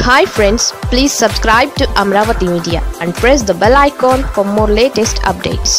hi friends please subscribe to Amaravati media and press the bell icon for more latest updates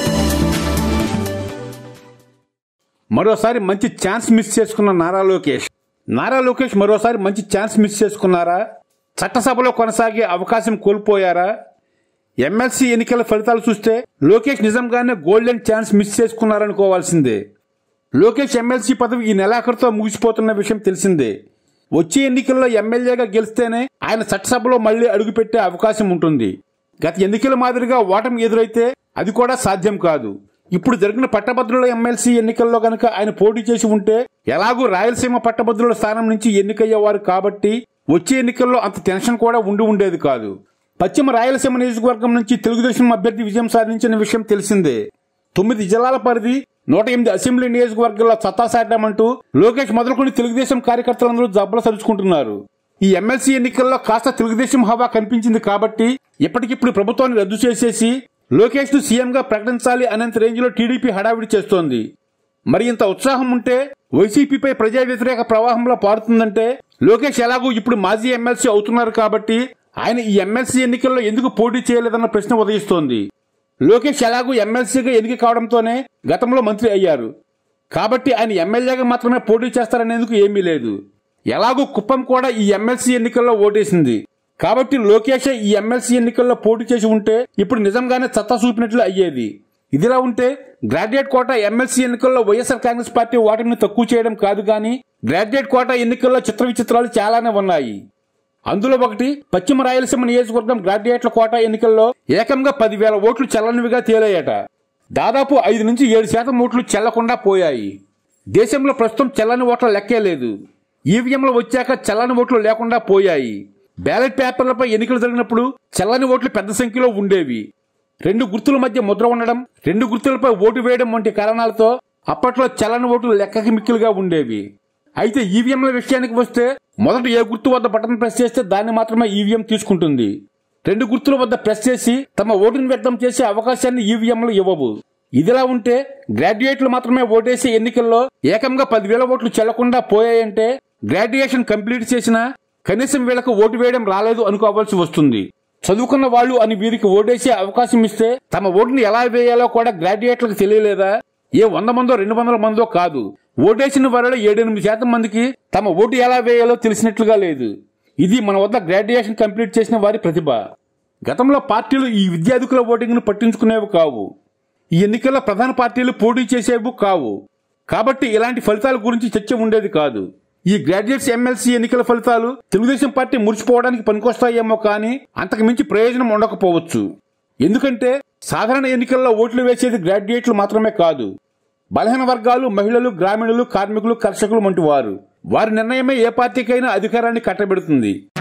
మరోసారి మంచి chance miss చేసుకున్న నారా లోకేష్ నారా లోకేష్ మరోసారి మంచి chance miss చేసుకున్నారా చట్టసభలో కొనసాగే అవకాశం కోల్పోయారా ఎమ్మెల్సీ ఎన్నికల ఫలితాలు చూస్తే లోకేష్ నిజంగానే గోల్డెన్ ఛాన్స్ మిస్ చేసుకున్నారనుకోవాల్సిందే లోకేష్ ఎమ్మెల్సీ పదవి ఈ నెలాఖరుతో ముగిసిపోతున్న విషయం తెలిసిందే వచ్చే ఎన్నికల్లో ఎమ్మెల్యేగా గెలిస్తేనే ఆయన చట్టసభలో మళ్లీ అడుగుపెట్టే అవకాశం ఉంటుంది గత ఎన్నికల మాదిరిగా ఓటమి ఎదురైతే అది కూడా సాధ్యం కాదు ఇప్పుడు జరిగిన పట్టభద్రుల ఎమ్మెల్సీ ఎన్నికల్లో గనక ఆయన పోటీ చేసి ఉంటే ఎలాగూ రాయలసీమ పట్టభద్రుల స్థానం నుంచి ఎన్నికయ్యేవారు కాబట్టి వచ్చే ఎన్నికల్లో అంత టెన్షన్ కూడా ఉండి ఉండేది కాదు పశ్చిమ రాయలసీమ నియోజకవర్గం నుంచి తెలుగుదేశం అభ్యర్థి విజయం సాధించిన విషయం తెలిసిందే తొమ్మిది జిల్లాల పరిధి నూట ఎనిమిది అసెంబ్లీ నియోజకవర్గాల్లో సత్తా సాటామంటూ లోకేష్ మొదలుకొని తెలుగుదేశం కార్యకర్తలందరూ జబ్బలు సరుచుకుంటున్నారు ఈ ఎమ్మెల్సీ ఎన్నికల్లో కాస్త తెలుగుదేశం హవా కనిపించింది కాబట్టి ఇప్పటికిప్పుడు ప్రభుత్వాన్ని రద్దు చేసేసి లోకేష్ ను సీఎంగా ప్రకటించాలి అనేంత రేంజ్ లో టీడీపీ హడావిడి చేస్తోంది మరి ఇంత ఉత్సాహం ఉంటే వైసీపీపై ప్రజా వ్యతిరేక ప్రవాహంలో పారుతుందంటే లోకేష్ ఎలాగూ ఇప్పుడు మాజీ ఎమ్మెల్సీ అవుతున్నారు కాబట్టి ఆయన ఈ ఎమ్మెల్సీ ఎన్నికల్లో ఎందుకు పోటీ చేయలేదన్న ప్రశ్న ఉదయిస్తోంది లోకేష్ ఎలాగూ ఎమ్మెల్సీగా ఎన్నిక కావడంతోనే గతంలో మంత్రి అయ్యారు కాబట్టి ఆయన ఎమ్మెల్యేగా మాత్రమే పోటీ చేస్తారనేందుకు ఏమీ లేదు ఎలాగూ కుప్పం కూడా ఈ ఎమ్మెల్సీ ఎన్నికల్లో ఓటేసింది కాబట్టి లోకేష్ ఈ ఎమ్మెల్సీ ఎన్నికల్లో పోటీ చేసి ఉంటే ఇప్పుడు నిజంగానే సత్తా చూపినట్లు అయ్యేది ఇదిలా ఉంటే గ్రాడ్యుయేట్ కోట ఎమ్మెల్సీ ఎన్నికల్లో వైఎస్ఆర్ కాంగ్రెస్ పార్టీ ఓటమిని తక్కువ చేయడం కాదు కానీ గ్రాడ్యుయేట్ కోట ఎన్నికల్లో చిత్ర విచిత్రాలు చాలానే ఉన్నాయి అందులో ఒకటి పశ్చిమ రాయలసీమ నియోజకవర్గం గ్రాడ్యుయేట్ల కోట ఎన్నికల్లో ఏకంగా పదివేల ఓట్లు చెల్లనివిగా తేలాయట దాదాపు ఐదు నుంచి ఏడు శాతం ఓట్లు చెల్లకుండా పోయాయి దేశంలో ప్రస్తుతం చెల్లని ఓట్ల లెక్కే లేదు ఈవీఎంలు వచ్చాక చెల్లని ఓట్లు లేకుండా పోయాయి బ్యాలెట్ పేపర్లపై ఎన్నికలు జరిగినప్పుడు చెల్లని ఓట్లు పెద్ద సంఖ్యలో ఉండేవి రెండు గుర్తుల మధ్య ముద్ర ఉండడం రెండు గుర్తులపై ఓటు వేయడం వంటి కారణాలతో అప్పట్లో చల్లని ఓట్లు లెక్కకి మిక్కిలుగా ఉండేవి అయితే ఈవీఎంల విషయానికి వస్తే మొదట ఏ గుర్తు వద్ద బటన్ ప్రెస్ చేస్తే దాన్ని మాత్రమే ఈవీఎం తీసుకుంటుంది రెండు గుర్తుల వద్ద ప్రెస్ చేసి తమ ఓటును వ్యక్తం చేసే అవకాశాన్ని ఈవీఎంలు ఇవ్వవు ఇదిలా ఉంటే గ్రాడ్యుయేట్లు మాత్రమే ఓటేసే ఎన్నికల్లో ఏకంగా పదివేల ఓట్లు చెల్లకుండా పోయాయంటే గ్రాడ్యుయేషన్ కంప్లీట్ చేసినా కనీసం వీళ్లకు ఓటు వేయడం రాలేదు అనుకోవాల్సి వస్తుంది చదువుకున్న వాళ్ళు అని వీరికి ఓటేసే అవకాశం ఇస్తే తమ ఓటుని ఎలా వేయాలో కూడా గ్రాడ్యుయేట్లకు తెలియలేదా ఏ వంద మందో రెండు వందల మందో కాదు ఓటేసిన వారిలో ఏడెనిమిది శాతం మందికి తమ ఓటు ఎలా వేయాలో తెలిసినట్లుగా లేదు ఇది మన వద్ద గ్రాడ్యుయేషన్ కంప్లీట్ చేసిన వారి ప్రతిభ గతంలో పార్టీలు ఈ విద్యార్థికుల ఓటింగ్ను పట్టించుకునేవి కావు ఈ ఎన్నికల్లో ప్రధాన పార్టీలు పోటీ చేసేవి కావు కాబట్టి ఇలాంటి ఫలితాల గురించి చర్చ ఉండేది కాదు ఈ గ్రాడ్యుయేట్స్ ఎమ్మెల్సీ ఎన్నికల ఫలితాలు తెలుగుదేశం పార్టీ మురిసిపోవడానికి పనికొస్తాయేమో కానీ అంతకు మించి ప్రయోజనం ఉండకపోవచ్చు ఎందుకంటే సాధారణ ఎన్నికల్లో ఓట్లు వేసేది గ్రాడ్యుయేట్లు మాత్రమే కాదు బలహీన వర్గాలు మహిళలు గ్రామీణులు కార్మికులు కర్షకులు వంటి వారు వారి నిర్ణయమే ఏ పార్టీకైనా అధికారాన్ని కట్టబెడుతుంది